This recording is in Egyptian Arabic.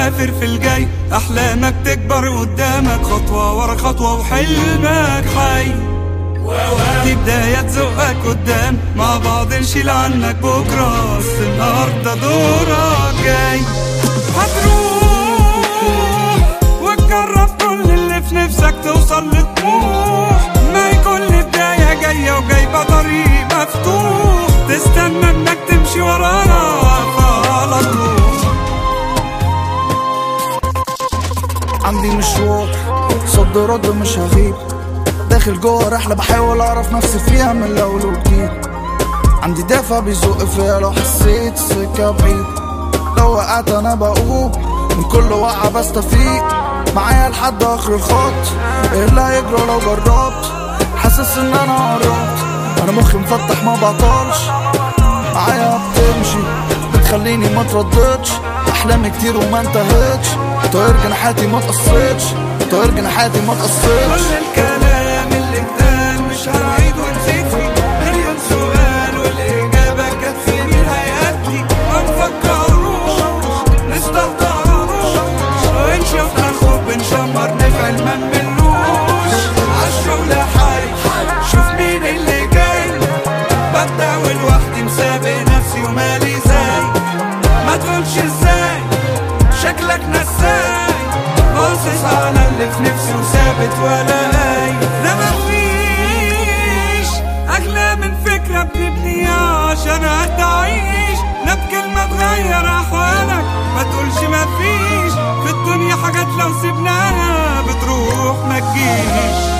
مسافر في الجاي احلامك تكبر قدامك خطوة ورا خطوة وحلمك حي دي بداية تزقك قدام مع بعض نشيل عنك بكرة بس النهاردة دورك جاي هتروح وتجرب كل اللي في نفسك توصل لطموح ما هي كل بداية جاية وجايبة طريق مفتوح تستنى انك تمشي ورانا على طول عندي مشوار صد رد مش هغيب داخل جوه رحلة بحاول اعرف نفسي فيها من الاول وجديد عندي دافع بيزق فيا لو حسيت السكة بعيد لو وقعت انا بقوم من كل وقعة بستفيق معايا لحد اخر الخط ايه اللي هيجرى لو جربت حاسس ان انا قربت انا مخي مفتح ما بعطلش معايا بتمشي بتخليني ما ترددش احلامي كتير وما انتهتش طاير جناحاتي ما تقصتش طاير جناحاتي ما تقصتش كل الكلام اللي اتقال مش هنعيد ونزيد فيه مليون سؤال والإجابة كانت في مين هيأدي ما نفكروش نستهتروش وإن شفنا الخوف بنشمر نفعل ما نملوش عالشغل حي شوف مين اللي جاي ببدأ ولوحدي مسابق نفسي ومالي زي ما تقولش ازاي شكلك نساي باصص على اللي في نفسي وثابت ولا اي ده مفيش اغلى من فكرة بنبنيها عشان هتعيش لا بكلمة تغير احوالك ما تقولش مفيش في الدنيا حاجات لو سيبناها بتروح ما تجيش